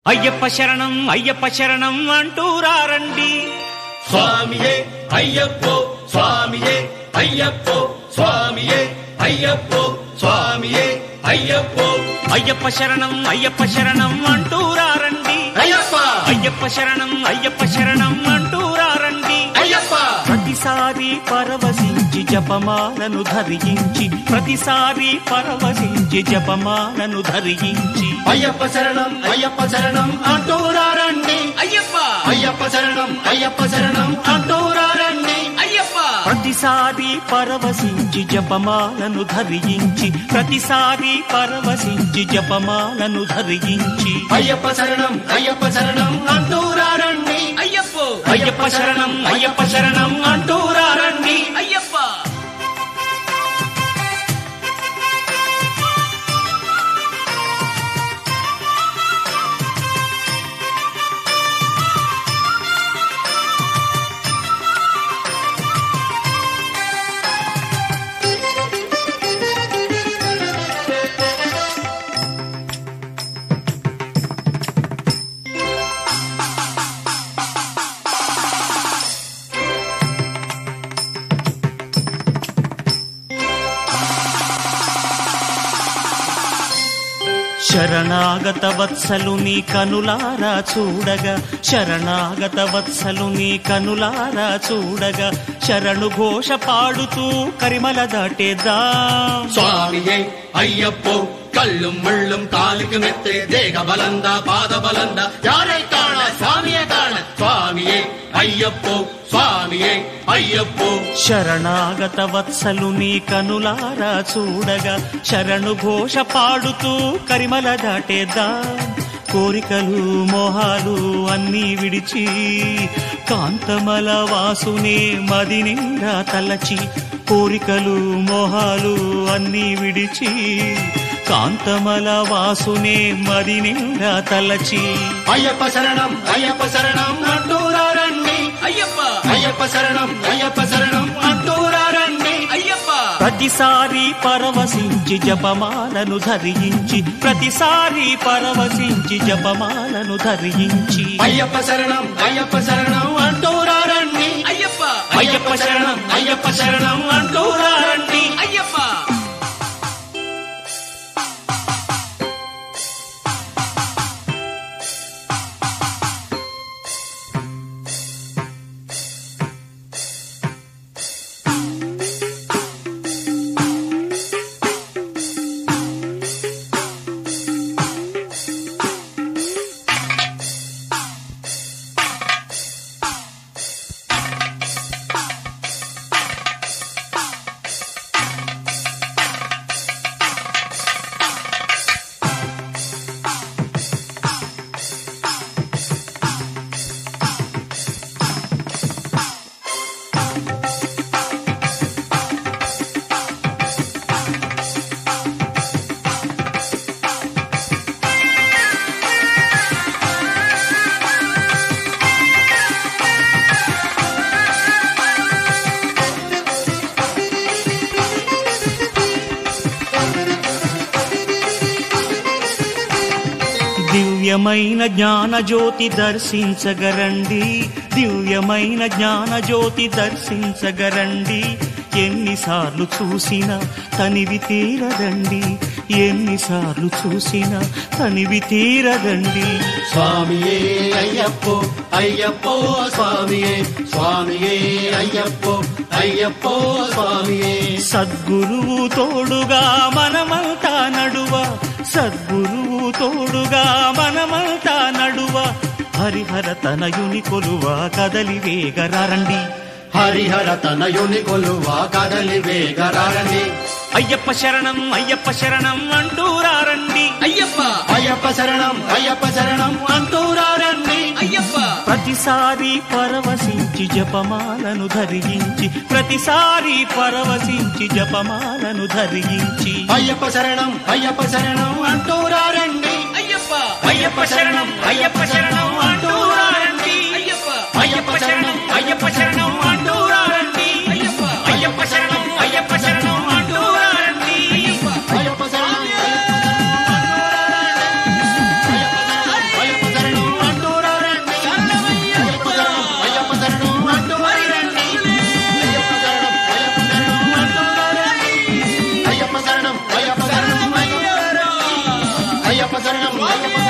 అయ్యప్ప శరణం అయ్యప్ప శరణం అంటూరారండి స్వామియే అయ్యప్పో స్వామియే అయ్యప్పో స్వామియే అయ్యప్పో స్వామియే అయ్యప్పో అయ్యప్ప శరణం అయ్యప్ప శరణం అంటూరారండి అయ్యప్ప అయ్యప్ప శరణం అయ్యప్ప శరణం అంటూరారండి అయ్యప్ప ప్రతిసారి పరవశించి జపమాలను ధరించి ప్రతిసారి పరవశించి జపమాలను ధరించి అయ్యప్ప శరణం అయ్యప్ప శరణం అంటూరారండి అయ్యప్ప అయ్యప్ప శరణం అయ్యప్ప శరణం అంటూరారండి అయ్యప్ప ప్రతిసారి పరవశించి జపమాలను ధరించి ప్రతిసారి పరవశించి జపమాలను ధరించి అయ్యప్ప శరణం అయ్యప్ప శరణం అంటూరారండి అయ్యప్ప అయ్యప్ప శరణం అయ్యప్ప శరణం అంటూరారండి అయ్యప్ప శరణాగత వత్సలు నీ కనులారా చూడగా శరణాగత వత్సలు నీ కనులారా చూడగా శరణు ఘోష పాడుతూ కరిమల దాటేద్దాం స్వామియే అయ్యప్పో కళ్ళుం ముళ్ళుం కాలికి మెత్తే దేహ బలంద పాద బలంద యాரை కాణ స్వామియే కాణ స్వామియే అయ్యప్పో స్వామియే అయ్యప్పో శరణాగత వత్సలు నీ కనులారా చూడగా శరణు ఘోష పాడుతూ కరిమల దాటేద్దాం కోరికలు మోహాలు అన్నీ విడిచి కాంతమల వాసునే మది నిండా తలచి కోరికలు మోహాలు అన్నీ విడిచి కాంతమల వాసునే మది నిండా తలచి అయ్యప్ప శరణం అయ్యప్ప శరణం అంటూరారండి అయ్యప్ప అయ్యప్ప శరణం అయ్యప్ప శరణం అంటూరారండి అయ్యప్ప ప్రతిసారి పరవశించి జపమాలను ధరించి ప్రతిసారి పరవశించి జపమాలను ధరించి అయ్యప్ప శరణం అయ్యప్ప శరణం అంటూరారండి అయ్యప్ప అయ్యప్ప శరణం అయ్యప్ప శరణం అంటూరారండి అయ్యప్ప దివ్యమైన జ్ఞాన జ్యోతి దర్శించగరండి దివ్యమైన జ్ఞాన జ్యోతి దర్శించగరండి ఎన్నిసార్లు చూసినా తనివి తీరదండి ఎన్నిసార్లు చూసినా తనివి తీరదండి స్వామియే అయ్యప్పో అయ్యప్పో స్వామియే స్వామియే అయ్యప్పో అయ్యప్పో స్వామియే సద్గురువు తోడుగా మనమంతా నడువ సద్గురువు తోడుగా మనమంతా నడువ హరిహర తనయుని కొలువ కదలి వేగరారండి హరిహర తనయుని కొలువా కదలి వేగరారండి అయ్యప్ప శరణం అయ్యప్ప శరణం అంటూరారండి అయ్యప్ప అయ్యప్ప శరణం అయ్యప్ప శరణం అంటూరారండి అయ్యప్ప ప్రతిసారి పరవశించి జపమాలను ధరించి ప్రతిసారి పరవశించి జపమాలను ధరించి అయ్యప్ప శరణం అయ్యప్ప శరణం అంటూరారండి అయ్యప్ప అయ్యప్ప శరణం అయ్యప్ప శరణం అంటూరారండి అయ్యప్ప అయ్యప్ప శరణం అయ్యప్ప శరణం అంటూరారండి అయ్యప్ప అయ్యప్ప శరణం అయ్యప్ప శరణం అంటూరారండి అయ్యప్ప శరణం అయ్యప్ప శరణం స్వామియే